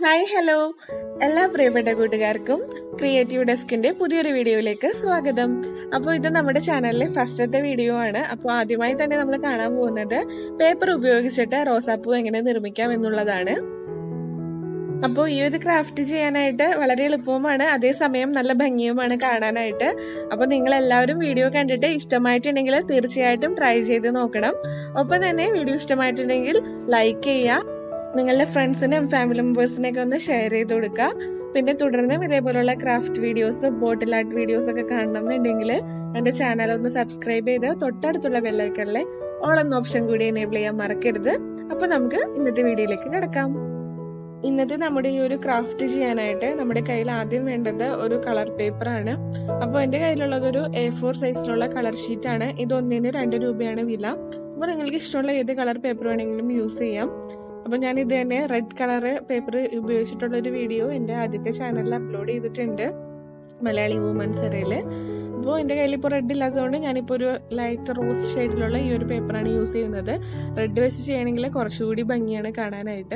hi hello എല്ലാ പ്രിയപ്പെട്ട കൂട്ടുകാർക്കും ക്രിയേറ്റീവ് ഡെസ്കിന്റെ പുതിയൊരു വീഡിയോയിലേക്ക് സ്വാഗതം അപ്പോൾ ഇത് നമ്മുടെ ചാനലിലെ ഫസ്റ്റത്തെ വീഡിയോ ആണ് അപ്പോൾ ആദ്യമായി തന്നെ നമ്മൾ കാണാൻ പോകുന്നത് പേപ്പർ ഉപയോഗിച്ചിട്ട് റോസാപ്പൂ എങ്ങനെ നിർമ്മിക്കാം എന്നുള്ളതാണ് അപ്പോൾ ഈ ഒരു ക്രാഫ്റ്റ് ചെയ്യാനായിട്ട് വളരെ എളുപ്പവുമാണ് അതേസമയം നല്ല ഭംഗിയുമാണ് കാണാനായിട്ട് അപ്പോൾ നിങ്ങൾ എല്ലാവരും വീഡിയോ കണ്ടിട്ട് ഇഷ്ടമായിട്ടുണ്ടെങ്കിൽ തീർച്ചയായിട്ടും ട്രൈ ചെയ്ത് നോക്കണം ഒപ്പം തന്നെ വീഡിയോ ഇഷ്ടമായിട്ടുണ്ടെങ്കിൽ ലൈക്ക് ചെയ്യുക നിങ്ങളുടെ ഫ്രണ്ട്സിനും ഫാമിലി മെമ്പേഴ്സിനൊക്കെ ഒന്ന് ഷെയർ ചെയ്ത് കൊടുക്കുക പിന്നെ തുടർന്നും ഇതേപോലുള്ള craft videos bottle art videos ഒക്കെ കാണണം എന്നുണ്ടെങ്കിൽ എൻ്റെ ചാനൽ ഒന്ന് സബ്സ്ക്രൈബ് ചെയ്ത് തൊട്ടടുത്തുള്ള ബെല്ലൈക്കണിലെ ഓൾ എന്ന ഓപ്ഷൻ കൂടി എനേബിൾ ചെയ്യാൻ മറക്കരുത് അപ്പോൾ നമുക്ക് ഇന്നത്തെ വീഡിയോയിലേക്ക് കിടക്കാം ഇന്നത്തെ നമ്മുടെ ഈ ഒരു ക്രാഫ്റ്റ് ചെയ്യാനായിട്ട് നമ്മുടെ കയ്യിൽ ആദ്യം വേണ്ടത് ഒരു കളർ പേപ്പർ ആണ് അപ്പോൾ എൻ്റെ കയ്യിലുള്ളത് ഒരു എ ഫോർ സൈസിലുള്ള കളർ ഷീറ്റ് ആണ് ഇത് ഒന്നിന് രണ്ട് രൂപയാണ് വില അപ്പോൾ നിങ്ങൾക്ക് ഇഷ്ടമുള്ള ഏത് കളർ പേപ്പർ വേണമെങ്കിലും യൂസ് ചെയ്യാം അപ്പോൾ ഞാൻ ഇത് തന്നെ റെഡ് കളർ പേപ്പർ ഉപയോഗിച്ചിട്ടുള്ള ഒരു വീഡിയോ എൻ്റെ ആദ്യത്തെ ചാനലിൽ അപ്ലോഡ് ചെയ്തിട്ടുണ്ട് മലയാളി വുമൻസ് ഇറയിൽ അപ്പോൾ എൻ്റെ കയ്യിൽ ഇപ്പോൾ റെഡ് ഇല്ലാത്തതുകൊണ്ട് ഞാനിപ്പോൾ ഒരു ലൈറ്റ് റോസ് ഷെയ്ഡിലുള്ള ഈ ഒരു പേപ്പറാണ് യൂസ് ചെയ്യുന്നത് റെഡ് വെച്ച് ചെയ്യണമെങ്കിൽ കുറച്ചുകൂടി ഭംഗിയാണ് കാണാനായിട്ട്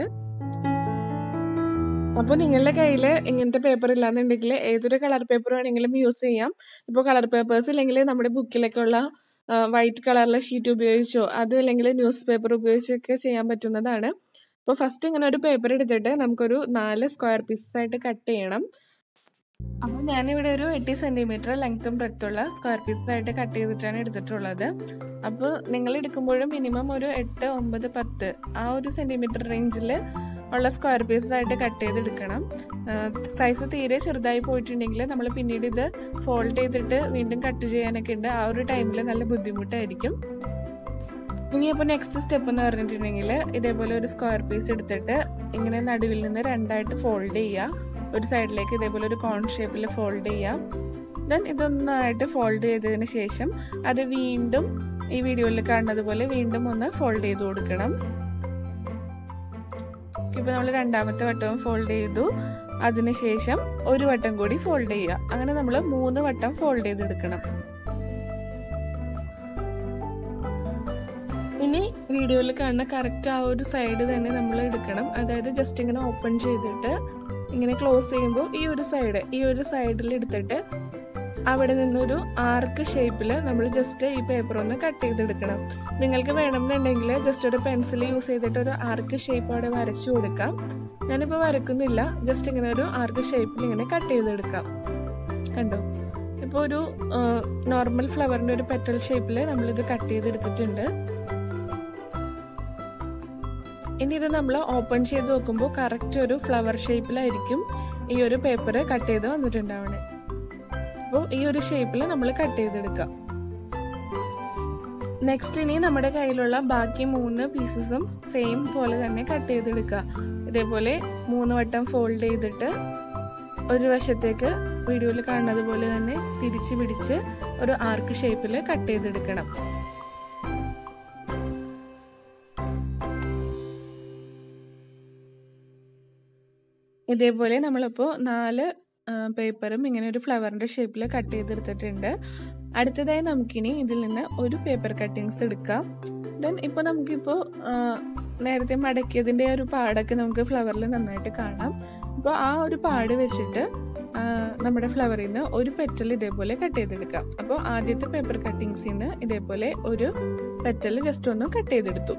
അപ്പോൾ നിങ്ങളുടെ കയ്യിൽ ഇങ്ങനത്തെ പേപ്പർ ഇല്ലാന്നുണ്ടെങ്കിൽ ഏതൊരു കളർ പേപ്പർ വേണമെങ്കിലും യൂസ് ചെയ്യാം ഇപ്പോൾ കളർ പേപ്പേഴ്സ് ഇല്ലെങ്കിൽ നമ്മുടെ ബുക്കിലൊക്കെ ഉള്ള വൈറ്റ് കളറിലെ ഷീറ്റ് ഉപയോഗിച്ചോ അതും അല്ലെങ്കിൽ ന്യൂസ് പേപ്പർ ഉപയോഗിച്ചൊക്കെ ചെയ്യാൻ പറ്റുന്നതാണ് അപ്പോൾ ഫസ്റ്റ് ഇങ്ങനെ ഒരു പേപ്പർ എടുത്തിട്ട് നമുക്കൊരു നാല് സ്ക്വയർ പീസസ് ആയിട്ട് കട്ട് ചെയ്യണം അപ്പോൾ ഞാനിവിടെ ഒരു എയ്റ്റി സെൻറ്റിമീറ്റർ ലെങ്ത്തും ബ്രെത്തുള്ള സ്ക്വയർ പീസസ് ആയിട്ട് കട്ട് ചെയ്തിട്ടാണ് എടുത്തിട്ടുള്ളത് അപ്പോൾ നിങ്ങൾ എടുക്കുമ്പോഴും മിനിമം ഒരു എട്ട് ഒമ്പത് പത്ത് ആ ഒരു സെൻറ്റിമീറ്റർ റേഞ്ചിൽ ഉള്ള സ്ക്വയർ പീസസ് ആയിട്ട് കട്ട് ചെയ്തെടുക്കണം സൈസ് തീരെ ചെറുതായി പോയിട്ടുണ്ടെങ്കിൽ നമ്മൾ പിന്നീട് ഇത് ഫോൾഡ് ചെയ്തിട്ട് വീണ്ടും കട്ട് ചെയ്യാനൊക്കെ ഉണ്ട് ആ ഒരു ടൈമിൽ നല്ല ബുദ്ധിമുട്ടായിരിക്കും ഇനിയിപ്പോൾ നെക്സ്റ്റ് സ്റ്റെപ്പ് എന്ന് പറഞ്ഞിട്ടുണ്ടെങ്കിൽ ഇതേപോലെ ഒരു സ്ക്വയർ പീസ് എടുത്തിട്ട് ഇങ്ങനെ നടുവിൽ നിന്ന് രണ്ടായിട്ട് ഫോൾഡ് ചെയ്യുക ഒരു സൈഡിലേക്ക് ഇതേപോലെ ഒരു കോൺ ഷേപ്പിൽ ഫോൾഡ് ചെയ്യാം ദെൻ ഇതൊന്നായിട്ട് ഫോൾഡ് ചെയ്തതിന് ശേഷം അത് വീണ്ടും ഈ വീഡിയോയിൽ കാണുന്നത് പോലെ വീണ്ടും ഒന്ന് ഫോൾഡ് ചെയ്ത് കൊടുക്കണം ഇപ്പോൾ നമ്മൾ രണ്ടാമത്തെ വട്ടവും ഫോൾഡ് ചെയ്തു അതിനുശേഷം ഒരു വട്ടം കൂടി ഫോൾഡ് ചെയ്യുക അങ്ങനെ നമ്മൾ മൂന്ന് വട്ടം ഫോൾഡ് ചെയ്തെടുക്കണം ഇനി വീഡിയോയിൽ കാണുന്ന കറക്റ്റ് ആ ഒരു സൈഡ് തന്നെ നമ്മൾ എടുക്കണം അതായത് ജസ്റ്റ് ഇങ്ങനെ ഓപ്പൺ ചെയ്തിട്ട് ഇങ്ങനെ ക്ലോസ് ചെയ്യുമ്പോൾ ഈ ഒരു സൈഡ് ഈ ഒരു സൈഡിൽ എടുത്തിട്ട് അവിടെ നിന്നൊരു ആർക്ക് ഷേപ്പിൽ നമ്മൾ ജസ്റ്റ് ഈ പേപ്പർ ഒന്ന് കട്ട് ചെയ്തെടുക്കണം നിങ്ങൾക്ക് വേണമെന്നുണ്ടെങ്കിൽ ജസ്റ്റ് ഒരു പെൻസിൽ യൂസ് ചെയ്തിട്ട് ഒരു ആർക്ക് ഷേപ്പ് അവിടെ വരച്ചു കൊടുക്കാം ഞാനിപ്പോൾ വരക്കുന്നില്ല ജസ്റ്റ് ഇങ്ങനെ ഒരു ആർക്ക് ഷേപ്പിൽ ഇങ്ങനെ കട്ട് ചെയ്തെടുക്കാം കണ്ടോ ഇപ്പോൾ ഒരു നോർമൽ ഫ്ലവറിൻ്റെ ഒരു പെറ്റൽ ഷേപ്പിൽ നമ്മളിത് കട്ട് ചെയ്തെടുത്തിട്ടുണ്ട് ഇനി ഇത് നമ്മൾ ഓപ്പൺ ചെയ്ത് നോക്കുമ്പോൾ കറക്റ്റ് ഒരു ഫ്ലവർ ഷേപ്പിലായിരിക്കും ഈ ഒരു പേപ്പർ കട്ട് ചെയ്ത് വന്നിട്ടുണ്ടാവണേ അപ്പോൾ ഈ ഒരു ഷേപ്പിൽ നമ്മൾ കട്ട് ചെയ്തെടുക്കാം നെക്സ്റ്റ് ഇനി നമ്മുടെ കയ്യിലുള്ള ബാക്കി മൂന്ന് പീസസും സെയിം പോലെ തന്നെ കട്ട് ചെയ്തെടുക്കുക ഇതേപോലെ മൂന്ന് വട്ടം ഫോൾഡ് ചെയ്തിട്ട് ഒരു വശത്തേക്ക് വീഡിയോയിൽ കാണുന്നത് പോലെ തന്നെ തിരിച്ച് പിടിച്ച് ഒരു ആർക്ക് ഷേപ്പിൽ കട്ട് ചെയ്തെടുക്കണം ഇതേപോലെ നമ്മളിപ്പോൾ നാല് പേപ്പറും ഇങ്ങനെ ഒരു ഫ്ലവറിൻ്റെ ഷേപ്പിൽ കട്ട് ചെയ്തെടുത്തിട്ടുണ്ട് അടുത്തതായി നമുക്കിനി ഇതിൽ നിന്ന് ഒരു പേപ്പർ കട്ടിങ്സ് എടുക്കാം ദെൻ ഇപ്പോൾ നമുക്കിപ്പോൾ നേരത്തെ മടക്കിയതിൻ്റെ ഒരു പാടൊക്കെ നമുക്ക് ഫ്ലവറിൽ നന്നായിട്ട് കാണാം അപ്പോൾ ആ ഒരു പാട് വെച്ചിട്ട് നമ്മുടെ ഫ്ലവറിൽ നിന്ന് ഒരു പെറ്റൽ ഇതേപോലെ കട്ട് ചെയ്തെടുക്കാം അപ്പോൾ ആദ്യത്തെ പേപ്പർ കട്ടിങ്സിൽ നിന്ന് ഇതേപോലെ ഒരു പെറ്റൽ ജസ്റ്റ് ഒന്ന് കട്ട് ചെയ്തെടുത്തു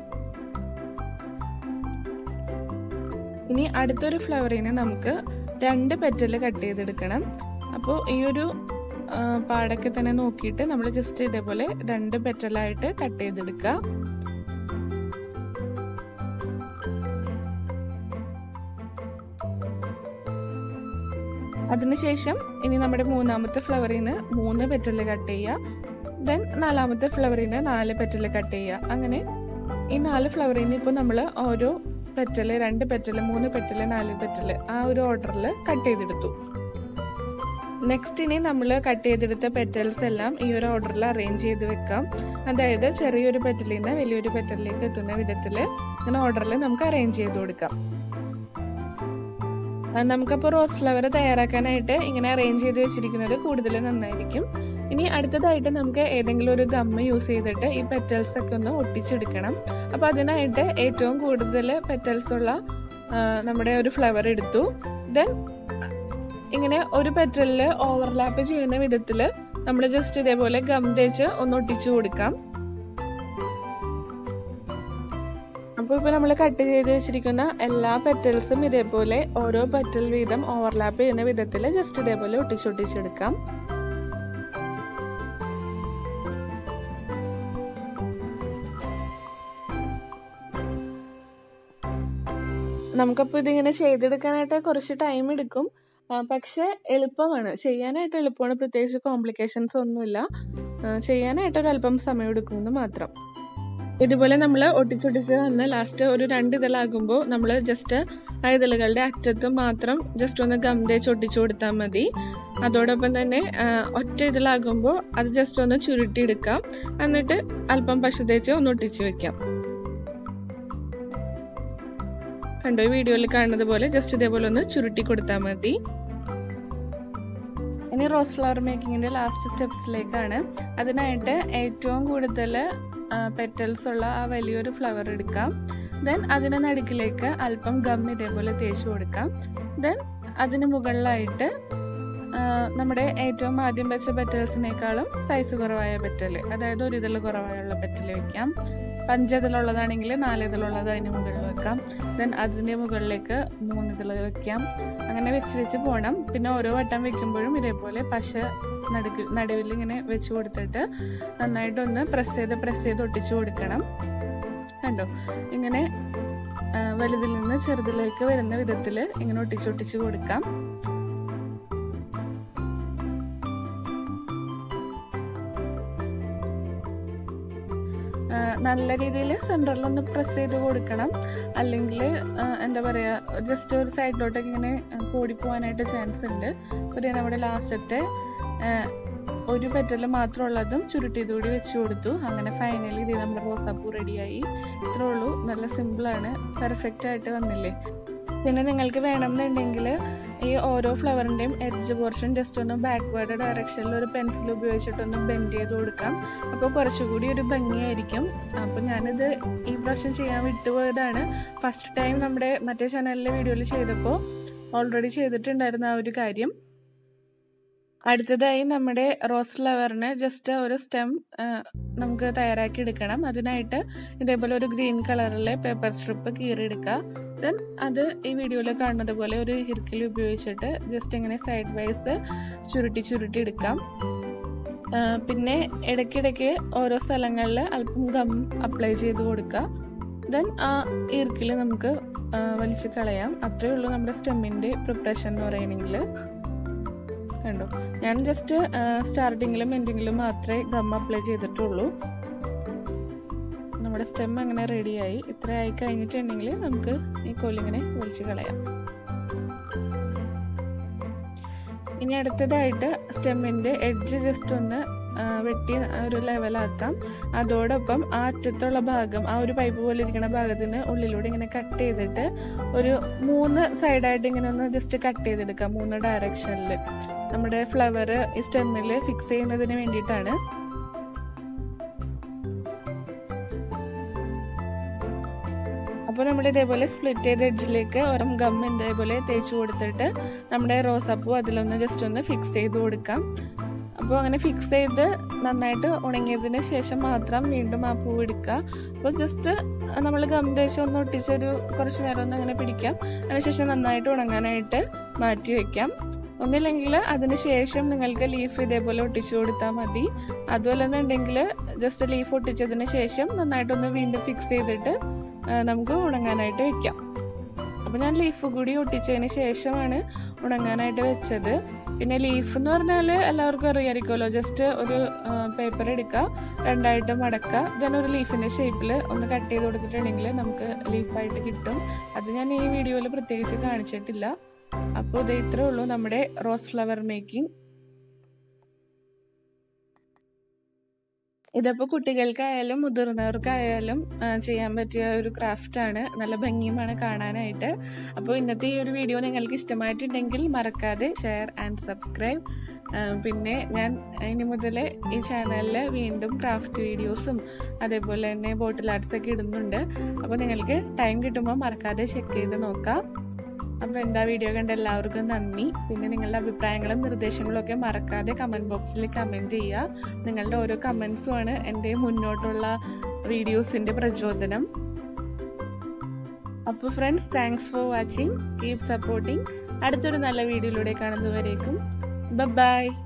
ഇനി അടുത്തൊരു ഫ്ലവറിൽ നിന്ന് നമുക്ക് രണ്ട് പെറ്റല് കട്ട് ചെയ്തെടുക്കണം അപ്പോൾ ഈ ഒരു പാടൊക്കെ തന്നെ നോക്കിയിട്ട് നമ്മൾ ജസ്റ്റ് ഇതേപോലെ രണ്ട് പെറ്റലായിട്ട് കട്ട് ചെയ്തെടുക്കുക അതിനുശേഷം ഇനി നമ്മുടെ മൂന്നാമത്തെ ഫ്ലവറിൽ നിന്ന് മൂന്ന് പെറ്റല് കട്ട് ചെയ്യുക ദെൻ നാലാമത്തെ ഫ്ലവറിൽ നിന്ന് നാല് പെറ്റല് കട്ട് ചെയ്യുക അങ്ങനെ ഈ നാല് ഫ്ലവറിൽ നിന്ന് ഇപ്പോൾ നമ്മൾ ഓരോ പെറ്റല് രണ്ട് പെറ്റല് മൂന്ന് പെറ്റല് നാല് പെറ്റല് ആ ഒരു ഓർഡറിൽ കട്ട് ചെയ്തെടുത്തു നെക്സ്റ്റ് ഇനി നമ്മൾ കട്ട് ചെയ്തെടുത്ത പെറ്റൽസ് എല്ലാം ഈ ഒരു ഓർഡറിൽ അറേഞ്ച് ചെയ്ത് വെക്കാം അതായത് ചെറിയൊരു പെറ്റലിൽ നിന്ന് വലിയൊരു പെറ്റലിലേക്ക് എത്തുന്ന വിധത്തിൽ ഇങ്ങനെ ഓർഡറിൽ നമുക്ക് അറേഞ്ച് ചെയ്ത് കൊടുക്കാം നമുക്കപ്പോൾ റോസ് ഫ്ലവർ തയ്യാറാക്കാനായിട്ട് ഇങ്ങനെ അറേഞ്ച് ചെയ്ത് വെച്ചിരിക്കുന്നത് കൂടുതൽ നന്നായിരിക്കും ഇനി അടുത്തതായിട്ട് നമുക്ക് ഏതെങ്കിലും ഒരു ഗമ്മ യൂസ് ചെയ്തിട്ട് ഈ പെറ്റൽസ് ഒക്കെ ഒന്ന് ഒട്ടിച്ചെടുക്കണം അപ്പോൾ അതിനായിട്ട് ഏറ്റവും കൂടുതൽ പെറ്റൽസ് ഉള്ള നമ്മുടെ ഒരു ഫ്ലവർ എടുത്തു ദെൻ ഇങ്ങനെ ഒരു പെറ്റലിൽ ഓവർലാപ്പ് ചെയ്യുന്ന വിധത്തിൽ നമ്മൾ ജസ്റ്റ് ഇതേപോലെ ഗം തേച്ച് ഒന്ന് ഒട്ടിച്ചു കൊടുക്കാം അപ്പോൾ ഇപ്പോൾ നമ്മൾ കട്ട് ചെയ്ത് വെച്ചിരിക്കുന്ന എല്ലാ പെറ്റൽസും ഇതേപോലെ ഓരോ പെറ്റൽ വീതം ഓവർലാപ്പ് ചെയ്യുന്ന വിധത്തിൽ ജസ്റ്റ് ഇതേപോലെ ഒട്ടിച്ചൊട്ടിച്ചെടുക്കാം നമുക്കപ്പോൾ ഇതിങ്ങനെ ചെയ്തെടുക്കാനായിട്ട് കുറച്ച് ടൈം എടുക്കും പക്ഷെ എളുപ്പമാണ് ചെയ്യാനായിട്ട് എളുപ്പമാണ് പ്രത്യേകിച്ച് കോംപ്ലിക്കേഷൻസ് ഒന്നുമില്ല ചെയ്യാനായിട്ട് ഒരു അല്പം സമയം എടുക്കുമെന്ന് മാത്രം ഇതുപോലെ നമ്മൾ ഒട്ടിച്ചൊട്ടിച്ച് വന്ന് ലാസ്റ്റ് ഒരു രണ്ട് ഇതളാകുമ്പോൾ നമ്മൾ ജസ്റ്റ് ആ ഇതളുകളുടെ അറ്റത്ത് മാത്രം ജസ്റ്റ് ഒന്ന് ഗം തേച്ച് ഒട്ടിച്ചു കൊടുത്താൽ മതി അതോടൊപ്പം തന്നെ ഒറ്റ ഇതിലാകുമ്പോൾ അത് ജസ്റ്റ് ഒന്ന് ചുരുട്ടിയെടുക്കാം എന്നിട്ട് അല്പം പശു തേച്ച് ഒന്ന് ഒട്ടിച്ച് വെക്കാം കണ്ടോ ഈ വീഡിയോയിൽ കാണുന്നത് പോലെ ജസ്റ്റ് ഇതേപോലെ ഒന്ന് ചുരുട്ടി കൊടുത്താൽ മതി ഇനി റോസ് ഫ്ലവർ മേക്കിങ്ങിന്റെ ലാസ്റ്റ് സ്റ്റെപ്സിലേക്കാണ് അതിനായിട്ട് ഏറ്റവും കൂടുതൽ പെറ്റൽസ് ഉള്ള ആ വലിയൊരു ഫ്ലവർ എടുക്കാം ദെൻ അതിന് നടുക്കിലേക്ക് അല്പം ഗം ഇതേപോലെ തേച്ച് കൊടുക്കാം ദെൻ അതിന് മുകളിലായിട്ട് നമ്മുടെ ഏറ്റവും ആദ്യം വെച്ച പെറ്റൽസിനേക്കാളും സൈസ് കുറവായ പെറ്റൽ അതായത് ഒരു ഇതിൽ കുറവായുള്ള പെറ്റൽ വെക്കാം പഞ്ചതിലുള്ളതാണെങ്കിൽ നാലിതിലുള്ളത് അതിന് മുകളിൽ വെക്കാം ദെൻ അതിൻ്റെ മുകളിലേക്ക് മൂന്നിതിൽ വെക്കാം അങ്ങനെ വെച്ച് വെച്ച് പോകണം പിന്നെ ഓരോ വട്ടം വെക്കുമ്പോഴും ഇതേപോലെ പശ നടുക്ക് നടുവിൽ ഇങ്ങനെ വെച്ച് കൊടുത്തിട്ട് നന്നായിട്ടൊന്ന് പ്രസ് ചെയ്ത് പ്രസ് ചെയ്ത് ഒട്ടിച്ചു കൊടുക്കണം കണ്ടോ ഇങ്ങനെ വലുതിൽ നിന്ന് ചെറുതിലേക്ക് വരുന്ന വിധത്തിൽ ഇങ്ങനെ ഒട്ടിച്ചൊട്ടിച്ച് കൊടുക്കാം നല്ല രീതിയിൽ സെൻറ്ററിലൊന്ന് പ്രസ് ചെയ്ത് കൊടുക്കണം അല്ലെങ്കിൽ എന്താ പറയുക ജസ്റ്റ് ഒരു സൈഡിലോട്ടൊക്കെ ഇങ്ങനെ കൂടിപ്പോവാനായിട്ട് ചാൻസ് ഉണ്ട് അപ്പോൾ നമ്മുടെ ലാസ്റ്റത്തെ ഒരു പെറ്റൽ മാത്രമുള്ളതും ചുരുട്ടിയതുകൂടി വെച്ച് കൊടുത്തു അങ്ങനെ ഫൈനലി ഇത് നമ്മുടെ റോസാപ്പൂ റെഡിയായി ഇത്രേ ഉള്ളൂ നല്ല സിമ്പിളാണ് പെർഫെക്റ്റ് ആയിട്ട് വന്നില്ലേ പിന്നെ നിങ്ങൾക്ക് വേണമെന്നുണ്ടെങ്കിൽ ഈ ഓരോ ഫ്ലവറിൻ്റെയും എഡ്ജ് പോർഷൻ ജസ്റ്റ് ഒന്ന് ബാക്ക്വേർഡ് ഡയറക്ഷനിൽ ഒരു പെൻസിൽ ഉപയോഗിച്ചിട്ടൊന്ന് ബെൻഡ് ചെയ്ത് കൊടുക്കാം അപ്പോൾ കുറച്ചുകൂടി ഒരു ഭംഗിയായിരിക്കും അപ്പോൾ ഞാനിത് ഈ പ്രാവശ്യം ചെയ്യാൻ വിട്ടുപോയതാണ് ഫസ്റ്റ് ടൈം നമ്മുടെ മറ്റേ ചാനലിലെ വീഡിയോയിൽ ചെയ്തപ്പോൾ ഓൾറെഡി ചെയ്തിട്ടുണ്ടായിരുന്ന ആ ഒരു കാര്യം അടുത്തതായി നമ്മുടെ റോസ് ഫ്ലവറിന് ജസ്റ്റ് ഒരു സ്റ്റെം നമുക്ക് തയ്യാറാക്കി എടുക്കണം അതിനായിട്ട് ഇതേപോലെ ഒരു ഗ്രീൻ കളറിലെ പേപ്പർ സ്ട്രിപ്പ് കീറിയെടുക്കുക ദെൻ അത് ഈ വീഡിയോയിൽ കാണുന്നത് പോലെ ഒരു ഹിർക്കിൽ ഉപയോഗിച്ചിട്ട് ജസ്റ്റ് ഇങ്ങനെ സൈഡ് വൈസ് ചുരുട്ടി ചുരുട്ടി എടുക്കാം പിന്നെ ഇടയ്ക്കിടയ്ക്ക് ഓരോ സ്ഥലങ്ങളിൽ അല്പം ഗം അപ്ലൈ ചെയ്ത് കൊടുക്കുക ദെൻ ആ ഇർക്കിൽ നമുക്ക് വലിച്ച് കളയാം അത്രയേ ഉള്ളൂ നമ്മുടെ സ്റ്റെമ്മിൻ്റെ പ്രിപ്പറേഷൻ എന്ന് പറയുകയാണെങ്കിൽ കണ്ടോ ഞാൻ ജസ്റ്റ് സ്റ്റാർട്ടിങ്ങിലും എൻഡിങ്ങിലും മാത്രമേ ഗം അപ്ലൈ ചെയ്തിട്ടുള്ളൂ നമ്മുടെ സ്റ്റെം അങ്ങനെ റെഡിയായി ഇത്ര ആയി കഴിഞ്ഞിട്ടുണ്ടെങ്കിൽ നമുക്ക് ഈ കോലിങ്ങനെ വലിച്ചു കളയാം ഇനി അടുത്തതായിട്ട് സ്റ്റെമ്മിൻ്റെ എഡ്ജ് ജസ്റ്റ് ഒന്ന് വെട്ടി ഒരു ലെവലാക്കാം അതോടൊപ്പം ആ അറ്റത്തുള്ള ഭാഗം ആ ഒരു പൈപ്പ് പോലെ ഇരിക്കുന്ന ഭാഗത്തിന് ഉള്ളിലൂടെ ഇങ്ങനെ കട്ട് ചെയ്തിട്ട് ഒരു മൂന്ന് സൈഡായിട്ട് ഇങ്ങനെ ഒന്ന് ജസ്റ്റ് കട്ട് ചെയ്തെടുക്കാം മൂന്ന് ഡയറക്ഷനിൽ നമ്മുടെ ഫ്ലവർ ഈ സ്റ്റെമ്മിൽ ഫിക്സ് ചെയ്യുന്നതിന് വേണ്ടിയിട്ടാണ് അപ്പോൾ നമ്മൾ ഇതേപോലെ സ്പ്ലിറ്റ് ചെയ്ത എഡ്ജിലേക്ക് ഓരോ ഗം ഇതേപോലെ തേച്ച് കൊടുത്തിട്ട് നമ്മുടെ റോസാപ്പൂ അതിലൊന്ന് ജസ്റ്റ് ഒന്ന് ഫിക്സ് ചെയ്ത് കൊടുക്കാം അപ്പോൾ അങ്ങനെ ഫിക്സ് ചെയ്ത് നന്നായിട്ട് ഉണങ്ങിയതിന് ശേഷം മാത്രം വീണ്ടും ആ പൂ എടുക്കുക അപ്പോൾ ജസ്റ്റ് നമ്മൾ ഗം തേച്ച് ഒന്ന് ഒട്ടിച്ചൊരു കുറച്ച് നേരം ഒന്ന് അങ്ങനെ പിടിക്കാം അതിനുശേഷം നന്നായിട്ട് ഉണങ്ങാനായിട്ട് മാറ്റി വയ്ക്കാം ഒന്നില്ലെങ്കിൽ അതിന് ശേഷം നിങ്ങൾക്ക് ലീഫ് ഇതേപോലെ ഒട്ടിച്ചു കൊടുത്താൽ മതി അതുമല്ലെന്നുണ്ടെങ്കിൽ ജസ്റ്റ് ലീഫ് ഒട്ടിച്ചതിന് ശേഷം നന്നായിട്ടൊന്ന് വീണ്ടും ഫിക്സ് ചെയ്തിട്ട് നമുക്ക് ഉണങ്ങാനായിട്ട് വെക്കാം അപ്പോൾ ഞാൻ ലീഫ് കൂടി ഒട്ടിച്ചതിന് ശേഷമാണ് ഉണങ്ങാനായിട്ട് വെച്ചത് പിന്നെ ലീഫ് എന്ന് പറഞ്ഞാൽ എല്ലാവർക്കും അറിയാമായിരിക്കുമല്ലോ ജസ്റ്റ് ഒരു പേപ്പർ എടുക്കുക രണ്ടായിട്ട് മടക്കുക ദെൻ ഒരു ലീഫിൻ്റെ ഷേപ്പിൽ ഒന്ന് കട്ട് ചെയ്ത് കൊടുത്തിട്ടുണ്ടെങ്കിൽ നമുക്ക് ലീഫായിട്ട് കിട്ടും അത് ഞാൻ ഈ വീഡിയോയിൽ പ്രത്യേകിച്ച് കാണിച്ചിട്ടില്ല അപ്പോൾ ഇത് ഇത്രേ ഉള്ളൂ നമ്മുടെ റോസ് ഫ്ലവർ മേക്കിംഗ് ഇതിപ്പോൾ കുട്ടികൾക്കായാലും മുതിർന്നവർക്കായാലും ചെയ്യാൻ പറ്റിയ ഒരു ക്രാഫ്റ്റാണ് നല്ല ഭംഗിയുമാണ് കാണാനായിട്ട് അപ്പോൾ ഇന്നത്തെ ഈ ഒരു വീഡിയോ നിങ്ങൾക്ക് ഇഷ്ടമായിട്ടുണ്ടെങ്കിൽ മറക്കാതെ ഷെയർ ആൻഡ് സബ്സ്ക്രൈബ് ആ, പിന്നെ ഞാൻ ഇനി മുതൽ ഈ ചാനലിൽ വീണ്ടും ക്രാഫ്റ്റ് വീഡിയോസും അതേപോലെ തന്നെ ബോട്ടിൽ ആർട്സ് ഒക്കെ ഇടുന്നുണ്ട് അപ്പോൾ നിങ്ങൾക്ക് ടൈം കിട്ടുമ്പോൾ മറക്കാതെ ചെക്ക് ചെയ്ത് നോക്കാം അപ്പോൾ എന്താ വീഡിയോ കണ്ട എല്ലാവർക്കും നന്ദി പിന്നെ നിങ്ങളുടെ അഭിപ്രായങ്ങളും നിർദ്ദേശങ്ങളും ഒക്കെ മറക്കാതെ കമൻറ്റ് ബോക്സിൽ കമൻറ്റ് ചെയ്യുക നിങ്ങളുടെ ഓരോ കമൻസുമാണ് എൻ്റെ മുന്നോട്ടുള്ള വീഡിയോസിൻ്റെ പ്രചോദനം അപ്പോൾ friends thanks for watching keep supporting അടുത്തൊരു നല്ല വീഡിയോയിലൂടെ കാണുന്നവരേക്കും ബൈ